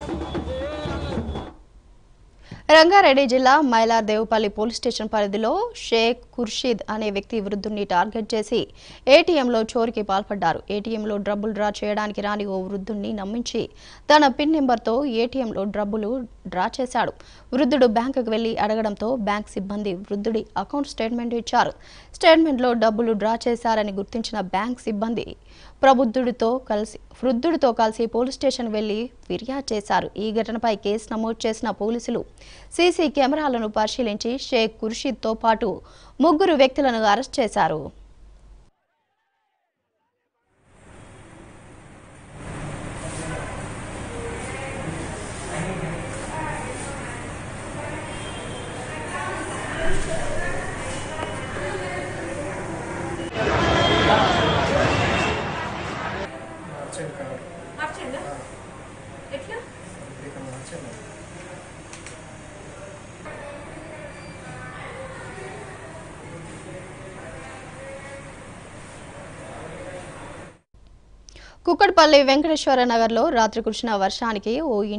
రంగారెడ్డి జిల్లా మైలార్దేవుపల్లి police station పరిధిలో షేక్ ఖుర్షీద్ అనే వ్యక్తి వృద్ధుడిని టార్గెట్ చేసి ఏటీఎంలో చోరీకి పాల్పడ్డారు ఏటీఎంలో డబ్బులు డ్రా చేయడానికి రాని ఓ వృద్ధుడిని నమ్మించి తన పిన్ నెంబర్తో ఏటీఎంలో డబ్బులు డ్రా చేశాడు వృద్ధుడు బ్యాంకుకు వెళ్లి అడగడంతో బ్యాంక్ సిబ్బంది వృద్ధుడి అకౌంట్ స్టేట్మెంట్ ఇచ్చారు స్టేట్మెంట్లో డబ్బులు డ్రా చేశారని గుర్తించిన బ్యాంక్ సిబ్బంది ప్రబుద్ధుడితో కలిసి వృద్ధుడితో కలిసి పోలీస్ స్టేషన్ వెళ్లి ఫిర్యాదు చేశారు ఈ ఘటనపై కేసు నమోదు చేసిన పోలీసులు సీసీ కెమెరాలను పరిశీలించి షేక్ ఖుర్షీద్తో పాటు ముగ్గురు వ్యక్తులను అరెస్ట్ చేశారు మార్చండి కలర్ మార్చండా ఎట్లా ఇక మార్చండి కుక్కట్పల్లి వెంకటేశ్వర నగర్లో రాత్రి కురిసిన వర్షానికి ఓ ఇంటి